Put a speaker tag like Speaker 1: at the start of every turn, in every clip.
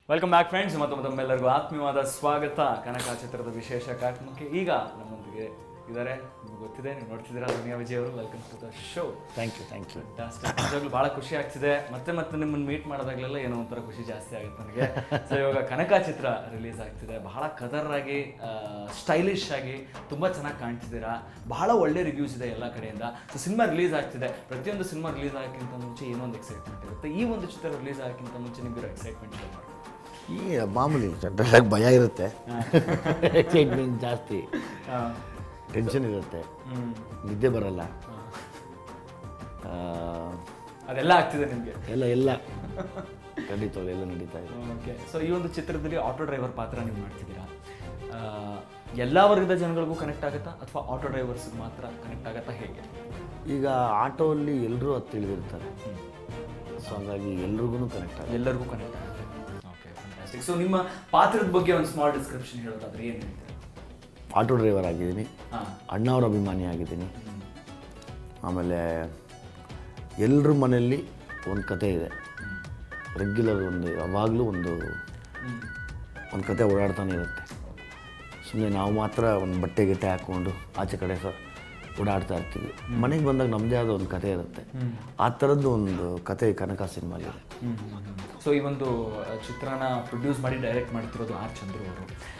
Speaker 1: Welcome back friends ಮತ್ತು ತಮ್ಮೆಲ್ಲರಿಗೂ ಆತ್ಮೀಯವಾದ ಸ್ವಾಗತ ಕನಕ ಚಿತ್ರದ ವಿಶೇಷ ಕಾರ್ಯಕ್ರಮಕ್ಕೆ ಈಗ ನಮ್ಮೊಂದಿಗೆ ಇದ್ದಾರೆ ನಿಮ್ಗೆ ಗೊತ್ತಿದೆ ನೀವು ನೋಡ್ತಿದ್ದೀರಾ ದುನಿಯಾ ವಿಜಯ್ ಅವರು welcome to the show
Speaker 2: thank you thank you
Speaker 1: ನಿಜವಾಗ್ಲೂ ಭಾಳ ಖುಷಿ ಆಗ್ತಿದೆ ಮತ್ತೆ ಮತ್ತೆ ನಿಮ್ಮನ್ನು ಮೀಟ್ ಮಾಡಿದಾಗಲೆಲ್ಲ ಏನೋ ಒಂಥರ ಖುಷಿ ಜಾಸ್ತಿ ಆಗುತ್ತೆ ನನಗೆ ಸೊ ಇವಾಗ ಕನಕ ಚಿತ್ರ ರಿಲೀಸ್ ಆಗ್ತಿದೆ ಬಹಳ ಕದರ್ ಆಗಿ ಸ್ಟೈಲಿಶ್ ಆಗಿ ತುಂಬ ಚೆನ್ನಾಗಿ ಕಾಣ್ತಿದ್ದೀರಾ ಬಹಳ ಒಳ್ಳೆ ರಿವ್ಯೂಸ್ ಇದೆ ಎಲ್ಲ ಕಡೆಯಿಂದ ಸೊ ಸಿನಿಮಾ ರಿಲೀಸ್ ಆಗ್ತಿದೆ ಪ್ರತಿಯೊಂದು ಸಿನಿಮಾ ರಿಲೀಸ್ ಆಗೋಕ್ಕಿಂತ ಮುಂಚೆ ಏನೋ ಒಂದು ಎಕ್ಸೈಟ್ಮೆಂಟ್ ಇರುತ್ತೆ ಈ ಒಂದು ಚಿತ್ರ ರಿಲೀಸ್ ಆಗೋಕ್ಕಿಂತ ಮುಂಚೆ ನಿಮ್ಗಿರೋ ಎಕ್ಸೈಟ್ಮೆಂಟ್ ಇದೆ
Speaker 2: ಈ ಮಾಮೂಲಿ ಜನರಲಾಗಿ ಭಯ ಇರುತ್ತೆ ಎಕ್ಸೈಟ್ಮೆಂಟ್ ಜಾಸ್ತಿ ಟೆನ್ಷನ್ ಇರುತ್ತೆ ನಿದ್ದೆ ಬರಲ್ಲ ಆ,
Speaker 1: ಅದೆಲ್ಲ ಆಗ್ತಿದೆ ನಿಮಗೆ
Speaker 2: ಎಲ್ಲ ಎಲ್ಲ ಖಂಡಿತವಾಗ್ಲೂ ಎಲ್ಲ ನಡೀತಾ ಇದೆ
Speaker 1: ಓಕೆ ಸೊ ಈ ಒಂದು ಚಿತ್ರದಲ್ಲಿ ಆಟೋ ಡ್ರೈವರ್ ಪಾತ್ರ ನೀವು ಮಾಡ್ತಿದ್ದೀರಾ ಆ, ಎಲ್ಲ ವರ್ಗದ ಜನಗಳಿಗೂ ಕನೆಕ್ಟ್ ಆಗುತ್ತಾ ಅಥವಾ ಆಟೋ ಡ್ರೈವರ್ಸ್ಗೆ ಮಾತ್ರ ಕನೆಕ್ಟ್ ಆಗುತ್ತಾ ಹೇಗೆ
Speaker 2: ಈಗ ಆಟೋಲ್ಲಿ ಎಲ್ಲರೂ ಅದು ತಿಳಿದಿರ್ತಾರೆ ಸೊ ಹಂಗಾಗಿ ಎಲ್ರಿಗೂ ಕನೆಕ್ಟ್ ಆಗುತ್ತೆ
Speaker 1: ಎಲ್ಲರಿಗೂ ಕನೆಕ್ಟ್ ಆಗುತ್ತೆ ಓಕೆ ಫ್ಯಾಂಟಾಸ್ಟಿಕ್ ಸೊ ನಿಮ್ಮ ಪಾತ್ರದ ಬಗ್ಗೆ ಒಂದು ಸ್ಮಾಲ್ ಡಿಸ್ಕ್ರಿಪ್ಷನ್ ಹೇಳೋದಾದ್ರೆ ಏನು ಹೇಳ್ತೀರಾ
Speaker 2: ಆಟೋ ಡ್ರೈವರ್ ಆಗಿದ್ದೀನಿ
Speaker 1: ಹಾಂ
Speaker 2: ಅಣ್ಣವ್ರ ಅಭಿಮಾನಿ ಆಗಿದ್ದೀನಿ ಆಮೇಲೆ ಎಲ್ಲರ ಮನೆಯಲ್ಲಿ ಒಂದು ಕತೆ ಇದೆ ರೆಗ್ಯುಲರ್ ಒಂದು ಯಾವಾಗಲೂ ಒಂದು ಒಂದು ಕತೆ ಓಡಾಡ್ತಾನೆ ಇರುತ್ತೆ ಸುಮ್ಮನೆ ನಾವು ಮಾತ್ರ ಒಂದು ಬಟ್ಟೆ ಗಿಟ್ಟೆ ಹಾಕ್ಕೊಂಡು ಆಚೆ ಕಡೆ ಸಹ ಓಡಾಡ್ತಾ ಇರ್ತೀವಿ ಮನೆಗೆ ಬಂದಾಗ ನಮ್ಮದೇ ಆದ ಒಂದು ಕತೆ ಇರುತ್ತೆ ಆ ಥರದ್ದು ಒಂದು ಕತೆ ಕನಕ ಸಿನಿಮಾಲಿದೆ
Speaker 1: ಸೊ ಈ ಒಂದು ಆ, ಚಿತ್ರನ ಪ್ರೊಡ್ಯೂಸ್ ಮಾಡಿ ಡೈರೆಕ್ಟ್ ಮಾಡ್ತಿರೋದು ಆರ್ ಚಂದ್ರು ಅವರು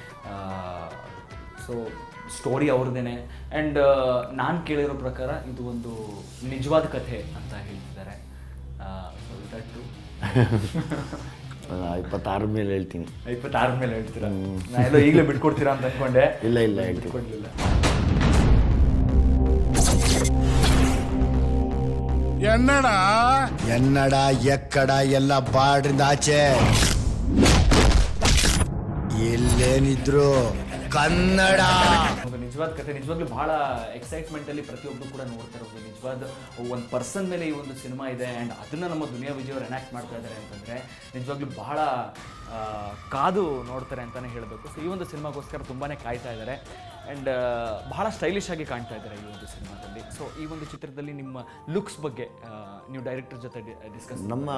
Speaker 1: ಸೊ ಸ್ಟೋರಿ ಅವ್ರದ್ದೇನೆ ಆ್ಯಂಡ್ ನಾನು ಕೇಳಿರೋ ಪ್ರಕಾರ ಇದು ಒಂದು ನಿಜವಾದ ಕಥೆ ಅಂತ ಹೇಳ್ತಿದ್ದಾರೆ ಸೊ ದಟ್ಟು
Speaker 2: ಇಪ್ಪತ್ತಾರ ಮೇಲೆ ಹೇಳ್ತೀನಿ
Speaker 1: ಇಪ್ಪತ್ತಾರ ಮೇಲೆ ಹೇಳ್ತೀರಾ ನಾ ಎಲ್ಲೋ ಈಗಲೇ ಬಿಟ್ಕೊಡ್ತೀರಾ ಅಂತ ಅನ್ಕೊಂಡೆ
Speaker 2: ಇಲ್ಲ ಇಲ್ಲ ಹೇಳ್ತೀನಿ
Speaker 1: ಬಿಟ್ಕೊಡ್ಲಿಲ್ಲ
Speaker 3: ಎನ್ನಡ
Speaker 4: ಎನ್ನಡ ಎಕ್ಕಡ ಎಲ್ಲ ಬಾಡ್ರಿಂದ ಆಚೆ ಎಲ್ಲೇನಿದ್ರು ಕನ್ನಡ
Speaker 1: ಒಂದು ನಿಜವಾದ ಕಥೆ ನಿಜವಾಗ್ಲೂ ಬಹಳ ಎಕ್ಸೈಟ್ಮೆಂಟ್ ಅಲ್ಲಿ ಪ್ರತಿಯೊಬ್ಬರು ಕೂಡ ನೋಡ್ತಾರೆ ಒಂದು ನಿಜವಾದ ಒಂದು ಪರ್ಸನ್ ಮೇಲೆ ಈ ಒಂದು ಸಿನಿಮಾ ಇದೆ ಆ್ಯಂಡ್ ಅದನ್ನ ನಮ್ಮ ದುನಿಯಾ ವಿಜಯ್ ಅವರು ಎನಾಕ್ಟ್ ಮಾಡ್ತಾ ಇದ್ದಾರೆ ಅಂತಂದ್ರೆ ನಿಜವಾಗ್ಲೂ ಬಹಳ ಆ, ಕಾದು ನೋಡ್ತಾರೆ ಅಂತಾನೆ ಹೇಳಬೇಕು ಸೊ ಈ ಒಂದು ಸಿನಿಮಾಗೋಸ್ಕರ ತುಂಬಾನೇ ಕಾಯ್ತಾ ಇದ್ದಾರೆ ಆ್ಯಂಡ್ ಬಹಳ ಸ್ಟೈಲಿಶ್ ಆಗಿ ಕಾಣ್ತಾ ಇದ್ದಾರೆ ಈ ಒಂದು ಸಿನಿಮಾದಲ್ಲಿ ಸೊ ಈ ಒಂದು ಚಿತ್ರದಲ್ಲಿ ನಿಮ್ಮ ಲುಕ್ಸ್ ಬಗ್ಗೆ ಆ, ನೀವು ಡೈರೆಕ್ಟರ್ ಜೊತೆ ಡಿಸ್ಕಸ್
Speaker 2: ನಮ್ಮ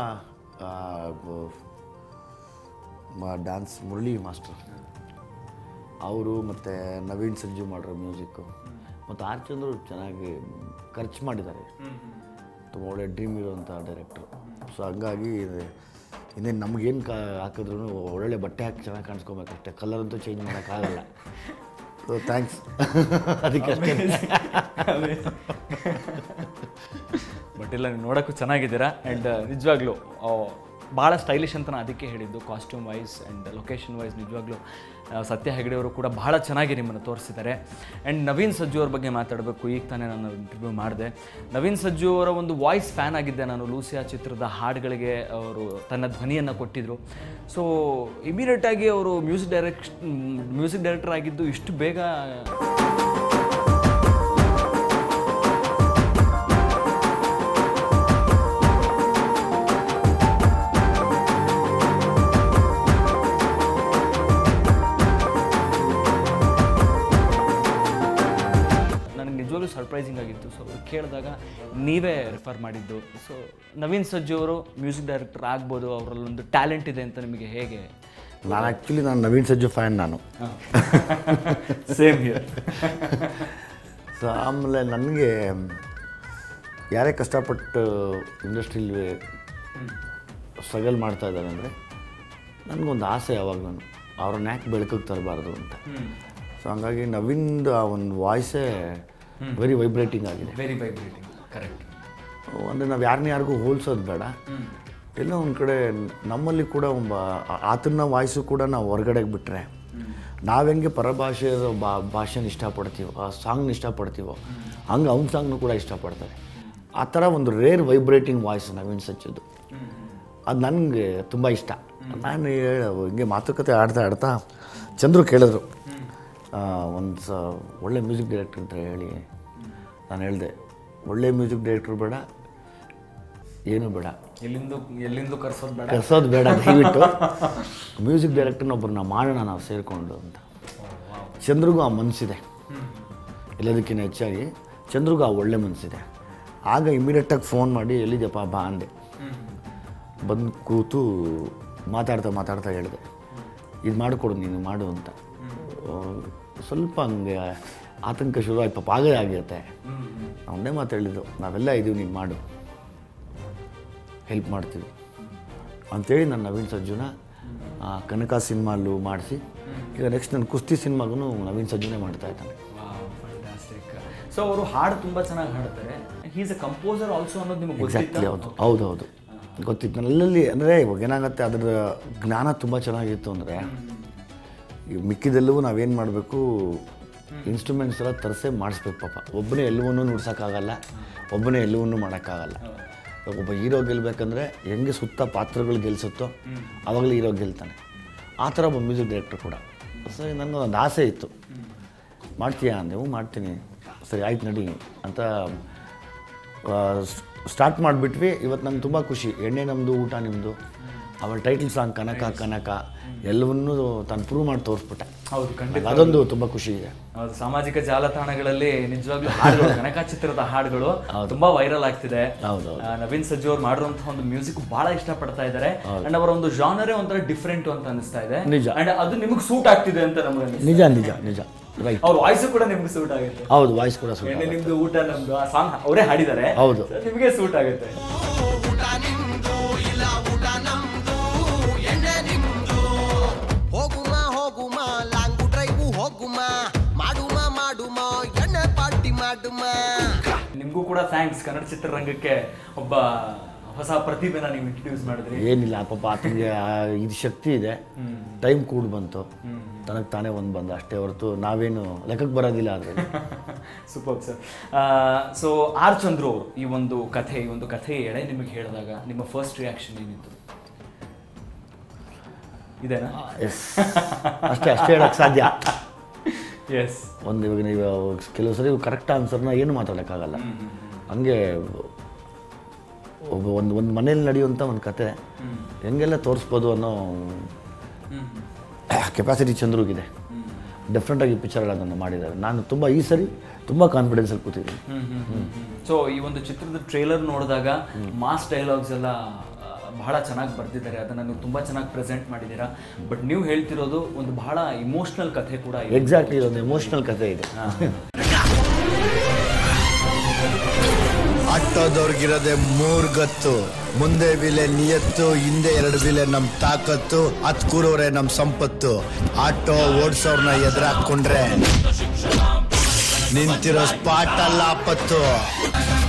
Speaker 2: ಡ್ಯಾನ್ಸ್ ಮುರಳಿ ಮಾಸ್ಟರ್ ಅವರು ಮತ್ತು ನವೀನ್ ಸಂಜು ಮಾಡಿರೋ ಮ್ಯೂಸಿಕ್ಕು ಮತ್ತು ಆರ್ ಚಂದ್ರು ಚೆನ್ನಾಗಿ ಖರ್ಚು ಮಾಡಿದ್ದಾರೆ ತುಂಬ ಒಳ್ಳೆ ಡ್ರೀಮ್ ಇರುವಂಥ ಡೈರೆಕ್ಟ್ರು ಸೊ ಹಂಗಾಗಿ ಇನ್ನೇನು ನಮಗೇನು ಕಾ ಹಾಕಿದ್ರು ಒಳ್ಳೆ ಬಟ್ಟೆ ಹಾಕಿ ಚೆನ್ನಾಗಿ ಕಾಣಿಸ್ಕೊಬೇಕಷ್ಟೇ ಕಲರ್ ಅಂತೂ ಚೇಂಜ್ ಮಾಡೋಕ್ಕಾಗಲ್ಲ ಸೊ ಥ್ಯಾಂಕ್ಸ್ ಅದಕ್ಕೆ ಅಷ್ಟೇ
Speaker 1: ಬಟ್ ಇಲ್ಲ ನೀವು ನೋಡೋಕ್ಕೂ ಚೆನ್ನಾಗಿದ್ದೀರಾ ಆ್ಯಂಡ್ ನಿಜವಾಗ್ಲೂ ಆ, ಭಾಳ ಸ್ಟೈಲಿಶ್ ಅಂತ ನಾನು ಅದಕ್ಕೆ ಹೇಳಿದ್ದು costume wise and location wise ನಿಜವಾಗ್ಲೂ ಆ, ಸತ್ಯ ಹೆಗಡೆ ಅವರು ಕೂಡ ಬಹಳ ಚೆನ್ನಾಗಿ ನಿಮ್ಮನ್ನು ತೋರಿಸಿದ್ದಾರೆ ಆ್ಯಂಡ್ ನವೀನ್ ಸಜ್ಜು ಅವ್ರ ಬಗ್ಗೆ ಮಾತಾಡಬೇಕು ಈಗ ತಾನೇ ನಾನು ಇಂಟರ್ವ್ಯೂ ಮಾಡಿದೆ ನವೀನ್ ಸಜ್ಜು ಅವರ ಒಂದು ವಾಯ್ಸ್ ಫ್ಯಾನ್ ಆಗಿದ್ದೆ ನಾನು ಲೂಸಿಯಾ ಚಿತ್ರದ ಹಾಡುಗಳಿಗೆ ಅವರು ತನ್ನ ಧ್ವನಿಯನ್ನು ಕೊಟ್ಟಿದ್ದರು ಸೊ ಇಮಿಡಿಯೇಟಾಗಿ ಅವರು ಮ್ಯೂಸಿಕ್ ಡೈರೆಕ್ಷನ್ ಮ್ಯೂಸಿಕ್ ಡೈರೆಕ್ಟರ್ ಆಗಿದ್ದು ಇಷ್ಟು ಬೇಗ ನನಗೆ ನಿಜವಾಗ್ಲೂ ಸರ್ಪ್ರೈಸಿಂಗ್ ಆಗಿತ್ತು ಸೊ ಅವ್ರು ಕೇಳಿದಾಗ ನೀವೇ ರೆಫರ್ ಮಾಡಿದ್ದು ಸೊ ನವೀನ್ ಸಜ್ಜು ಅವರು ಮ್ಯೂಸಿಕ್ ಡೈರೆಕ್ಟರ್ ಆಗ್ಬೋದು ಅವರಲ್ಲೊಂದು ಟ್ಯಾಲೆಂಟ್ ಇದೆ ಅಂತ ನಿಮಗೆ ಹೇಗೆ
Speaker 2: ನಾನು ಆ್ಯಕ್ಚುಲಿ ನಾನು ನವೀನ್ ಸಜ್ಜು ಫ್ಯಾನ್ ನಾನು
Speaker 1: ಸೇಮ್ ಹಿಯರ್
Speaker 2: ಸೊ ಆಮೇಲೆ ನನಗೆ ಯಾರೇ ಕಷ್ಟಪಟ್ಟು ಇಂಡಸ್ಟ್ರಿಲಿ ಸ್ಟ್ರಗಲ್ ಮಾಡ್ತಾ ಇದ್ದಾರೆ ಅಂದರೆ ನನಗೊಂದು ಆಸೆ ಯಾವಾಗ ನಾನು ಅವ್ರನ್ನ ಯಾಕೆ ಬೆಳಕಿಗೆ ತರಬಾರ್ದು ಅಂತ ಸೊ ಹಂಗಾಗಿ ನವೀನ್ದು ಆ ಒಂದು ವಾಯ್ಸೇ ವೆರಿ ವೈಬ್ರೇಟಿಂಗ್ ಆಗಿದೆ
Speaker 1: ವೆರಿ ವೈಬ್ರೇಟಿಂಗ್ ಕರೆಕ್ಟ್
Speaker 2: ಅಂದರೆ ನಾವು ಯಾರನ್ನ ಯಾರಿಗೂ ಹೋಲಿಸೋದು ಬೇಡ ಎಲ್ಲ ಒಂದು ಕಡೆ ನಮ್ಮಲ್ಲಿ ಕೂಡ ಒಬ್ಬ ಆ- ಆತನ ವಾಯ್ಸು ಕೂಡ ನಾವು ಹೊರಗಡೆಗೆ ಬಿಟ್ಟರೆ ನಾವು ಹೆಂಗೆ ಪರಭಾಷೆ ಬಾ ಭಾಷೆನ ಇಷ್ಟಪಡ್ತೀವೋ ಆ ಸಾಂಗ್ನ ಇಷ್ಟಪಡ್ತೀವೋ ಹಂಗೆ ಅವ್ನ ಸಾಂಗ್ನು ಕೂಡ ಇಷ್ಟಪಡ್ತಾರೆ ಆ ಥರ ಒಂದು ರೇರ್ ವೈಬ್ರೇಟಿಂಗ್ ವಾಯ್ಸ್ ನವೀನ್ ಸಚ್ಚದು ಅದು ನನಗೆ ತುಂಬ ಇಷ್ಟ ನಾನು ಹೇಳ ಹಿಂಗೆ ಮಾತುಕತೆ ಆಡ್ತಾ ಆಡ್ತಾ ಚಂದ್ರು ಕೇಳಿದ್ರು ಒಂದು ಸ ಒಳ್ಳೆ ಮ್ಯೂಸಿಕ್ ಡೈರೆಕ್ಟರ್ ಅಂತ ಹೇಳಿ ನಾನು ಹೇಳಿದೆ ಒಳ್ಳೆ ಮ್ಯೂಸಿಕ್ ಡೈರೆಕ್ಟ್ರು ಬೇಡ ಏನೂ ಬೇಡ
Speaker 1: ಎಲ್ಲಿಂದ ಎಲ್ಲಿಂದ ಕರ್ಸೋದು ಬೇಡ
Speaker 2: ಕರ್ಸೋದು ಬೇಡ ದಯವಿಟ್ಟು ಮ್ಯೂಸಿಕ್ ಡೈರೆಕ್ಟರ್ನ ಒಬ್ಬರನ್ನ ಮಾಡೋಣ ನಾವು ಸೇರಿಕೊಂಡು ಅಂತ ಚಂದ್ರಿಗೂ ಆ ಮನಸ್ಸಿದೆ ಎಲ್ಲದಕ್ಕಿಂತ ಹೆಚ್ಚಾಗಿ ಚಂದ್ರಿಗೂ ಆ ಒಳ್ಳೆ ಮನಸ್ಸಿದೆ ಆಗ ಇಮಿಡಿಯೇಟಾಗಿ ಫೋನ್ ಮಾಡಿ ಎಲ್ಲಿದೆಯಪ್ಪ ಬಾ ಅಂದೆ ಬಂದು ಕೂತು ಮಾತಾಡ್ತಾ ಮಾತಾಡ್ತಾ ಹೇಳಿದೆ ಇದು ಮಾಡಿಕೊಡು ನೀನು ಮಾಡು ಅಂತ ಆ, ಸ್ವಲ್ಪ ಹಂಗೆ ಆತಂಕ ಶುರು ಆಯ್ತು ಪಾಪ ಆಗೇ ಆಗಿರುತ್ತೆ ಅವನ್ನೇ ಮಾತು ಹೇಳಿದ್ದು ನಾವೆಲ್ಲ ಇದೀವಿ ನೀನು ಮಾಡು ಹೆಲ್ಪ್ ಮಾಡ್ತೀವಿ ಅಂಥೇಳಿ ನಾನು ನವೀನ್ ಸಜ್ಜುನ ಆ, ಕನಕ ಸಿನಿಮಾಲು ಮಾಡಿಸಿ ಈಗ ನೆಕ್ಸ್ಟ್ ನನ್ನ ಕುಸ್ತಿ ಸಿನಿಮಾಗೂ ನವೀನ್ ಸಜ್ಜುನೇ ಮಾಡ್ತಾ ಇದ್ದಾನೆ
Speaker 1: ಸೊ ಅವರು ಹಾಡು ತುಂಬ ಚೆನ್ನಾಗಿ ಹಾಡ್ತಾರೆ ಹೀಸ್ ಅ ಕಂಪೋಸರ್ ಆಲ್ಸೋ ಅನ್ನೋದು ನಿಮಗೆ
Speaker 2: ಎಕ್ಸಾಕ್ಟ್ಲಿ
Speaker 1: ಗೊತ್ತಿತ್ತು
Speaker 2: ಹೌದು ಹೌದು ಹೌದು ಗೊತ್ತಿತ್ತು ನನ್ನಲ್ಲಿ ಅಂದರೆ ಇವಾಗ ಏನಾಗುತ್ತೆ ಅದರ ಜ್ಞಾನ ತುಂಬ ಚೆನ್ನಾಗಿತ್ತು ಅಂದರೆ ಈ ಮಿಕ್ಕಿದೆಲ್ಲವೂ ನಾವೇನು ಮಾಡಬೇಕು ಇನ್ಸ್ಟ್ರೂಮೆಂಟ್ಸ್ ಎಲ್ಲ ತರಿಸೇ ಮಾಡಿಸ್ಬೇಕು ಪಾಪ ಒಬ್ಬನೇ ಎಲ್ಲವನ್ನೂ ನುಡ್ಸೋಕ್ಕಾಗಲ್ಲ ಒಬ್ಬನೇ ಎಲ್ಲವನ್ನೂ ಮಾಡೋಕ್ಕಾಗಲ್ಲ ಇವಾಗ ಒಬ್ಬ ಹೀರೋ ಗೆಲ್ಲಬೇಕಂದ್ರೆ ಹೆಂಗೆ ಸುತ್ತ ಪಾತ್ರಗಳು ಗೆಲ್ಸುತ್ತೋ ಆವಾಗಲೇ ಹೀರೋ ಗೆಲ್ತಾನೆ ಆ ಥರ ಒಬ್ಬ ಮ್ಯೂಸಿಕ್ ಡೈರೆಕ್ಟರ್ ಕೂಡ ಸರಿ ನನಗೊಂದು ಆಸೆ ಇತ್ತು ಮಾಡ್ತೀಯಾ ನೀವು ಮಾಡ್ತೀನಿ ಸರಿ ಆಯ್ತು ನಡಿ ಅಂತ ಸ್ಟಾರ್ಟ್ ಮಾಡಿಬಿಟ್ವಿ ಇವತ್ತು ನಂಗೆ ತುಂಬ ಖುಷಿ ಎಣ್ಣೆ ನಮ್ಮದು ಊಟ ನಿಮ್ಮದು ಅವಳ ಟೈಟಲ್ ಸಾಂಗ್ ಕನಕ ಕನಕ ಎಲ್ಲವನ್ನೂ ತಾನು ಪ್ರೂವ್ ಮಾಡಿ ತೋರಿಸ್ಬಿಟ್ಟೆ
Speaker 1: ಹೌದು ಖಂಡಿತ
Speaker 2: ನಂಗೆ ಅದೊಂದು ತುಂಬ ಖುಷಿ ಇದೆ
Speaker 1: ಹೌದು, ಸಾಮಾಜಿಕ ಜಾಲತಾಣಗಳಲ್ಲಿ ನಿಜವಾಗ್ಲೂ ಹಾಡುಗಳು ಕನಕ ಚಿತ್ರದ ಹಾಡುಗಳು ತುಂಬಾ ವೈರಲ್ ಆಗ್ತಿದೆ
Speaker 2: ಹೌದು,
Speaker 1: ಆ, ನವೀನ್ ಸಜ್ಜು ಅವ್ರು ಮಾಡಿರುವಂತಹ ಒಂದು ಮ್ಯೂಸಿಕ್ ಬಹಳ ಇಷ್ಟಪಡ್ತಾ ಇದ್ದಾರೆ ಅಂಡ್ ಅವರ ಒಂದು ಜಾನರೇ ಒಂಥರ ಡಿಫ್ರೆಂಟ್ ಅಂತ ಅನಿಸ್ತಾ ಇದೆ
Speaker 2: ನಿಜ.
Speaker 1: ಅಂಡ್ ಅದು ನಿಮಗೆ ಸೂಟ್ ಆಗ್ತಿದೆ ಅಂತ ನಮಗೆ ಅನಿಸ್ತಾ
Speaker 2: ನಿಜ ನಿಜ ನಿಜ ರೈಟ್
Speaker 1: ಅವ್ರ ವಾಯ್ಸ್ ಕೂಡ ನಿಮ್ಗೆ ಸೂಟ್ ಆಗುತ್ತೆ
Speaker 2: ಹೌದು ವಾಯ್ಸ್ ಕೂಡ ಸುಳ್ಳು
Speaker 1: ಎಣ್ಣೆ ನಿಮ್ದು ಊಟ ನಮ್ದು ಆ ಸಾಂಗ್ ಅವರೇ ಹಾಡಿದ್ದಾರೆ
Speaker 2: ಹೌದು.
Speaker 1: So, ನಿಮಗೆ ಸೂಟ್ ಆಗುತ್ತೆ
Speaker 3: ಹೋಗುಮ ಹೋಗುಮ ಲಾಂಗು ಡ್ರೈವು ಹೋಗುಮ ಮಾಡುಮ ಮಾಡುಮ ಎಣ್ಣೆ ಪಾರ್ಟಿ ಮಾಡುಮ
Speaker 1: ನಿಮ್ಗೂ ಕೂಡ ಥ್ಯಾಂಕ್ಸ್ ಕನ್ನಡ ಚಿತ್ರರಂಗಕ್ಕೆ ಒಬ್ಬ ಹೊಸ ಪ್ರತಿಭೆನ ನೀವು ಇಂಟ್ರೊಡ್ಯೂಸ್ ಮಾಡಿದ್ರಿ
Speaker 2: ಏನಿಲ್ಲ ಪಾಪ ಆತನಿಗೆ ಆ- ಇದು ಶಕ್ತಿ ಇದೆ ಟೈಮ್ ಕೂಡ ಬಂತು ತನಗೆ ತಾನೇ ಒಂದು ಬಂದ ಅಷ್ಟೇ ಹೊರತು ನಾವೇನು ಲೆಕ್ಕಕ್ಕೆ ಬರೋದಿಲ್ಲ ಅದರಲ್ಲಿ
Speaker 1: super sir so R Chandru ಅವರು ಈ ಒಂದು ಕಥೆ ಈ ಒಂದು ಕಥೆ ಎಳೆ ನಿಮಗೆ ಹೇಳಿದಾಗ ನಿಮ್ಮ ಫಸ್ಟ್ ರಿಯಾಕ್ಷನ್ ಏನಿತ್ತು ಇದೇನಾ
Speaker 2: ಎಸ್ ಅಷ್ಟೇ ಅಷ್ಟೇ ಹೇಳಕ್ಕೆ ಸಾಧ್ಯ
Speaker 1: ಎಸ್
Speaker 2: ಒಂದು ಇವಾಗ ನೀವು ಕೆಲವು ಸರಿ ಕರೆಕ್ಟ್ ಆನ್ಸರ್ನ ಏನು ಮಾತಾಡೋಕ್ಕಾಗಲ್ಲ ಹಂಗೆ ಒಬ್ಬ ಒಂದು ಒಂದು ಮನೇಲಿ ನಡೆಯುವಂಥ ಒಂದು ಕತೆ ಹೆಂಗೆಲ್ಲ ತೋರಿಸ್ಬೋದು ಅನ್ನೋ ಕೆಪಾಸಿಟಿ ಚಂದ್ರುಗಿದೆ ಡೆಫ್ರೆಂಟಾಗಿ ಪಿಕ್ಚರ್ ಅದನ್ನು ಮಾಡಿದ್ದಾರೆ ನಾನು ತುಂಬ ಈ ಸರಿ ತುಂಬ ಕಾನ್ಫಿಡೆನ್ಸಲ್ಲಿ ಕೂತಿದ್ದೀನಿ
Speaker 1: ಸೊ ಈ ಒಂದು ಚಿತ್ರದ ಟ್ರೇಲರ್ ನೋಡಿದಾಗ ಮಾಸ್ ಡೈಲಾಗ್ಸ್ ಎಲ್ಲ ಆ, ಬಹಳ ಚೆನ್ನಾಗಿ ಬರ್ದಿದ್ದಾರೆ ಅದನ್ನು ನೀವು ತುಂಬ ಚೆನ್ನಾಗಿ ಪ್ರೆಸೆಂಟ್ ಮಾಡಿದ್ದೀರಾ ಬಟ್ ನೀವು ಹೇಳ್ತಿರೋದು ಒಂದು ಬಹಳ ಇಮೋಷ್ನಲ್ ಕಥೆ ಕೂಡ ಇದೆ
Speaker 2: ಎಕ್ಸಾಕ್ಟ್ಲಿ ಇದೊಂದು ಎಮೋಷ್ನಲ್ ಕತೆ ಇದೆ
Speaker 4: ಅಟ್ಟೋದವ್ರಿಗಿರೋದೆ ಮೂರ್ ಗತ್ತು ಮುಂದೆ ಬಿಲೆ ನಿಯತ್ತು ಹಿಂದೆ ಎರಡು ಬಿಲೆ ನಮ್ ತಾಕತ್ತು ಹತ್ ಕೂರೋರೆ ನಮ್ ಸಂಪತ್ತು ಆಟೋ ಓಡ್ಸೋರ್ನ ಎದುರಾಕೊಂಡ್ರೆ ನಿಂತಿರೋ ಸ್ಪಾಟ್ ಅಲ್ಲ ಆಪತ್ತು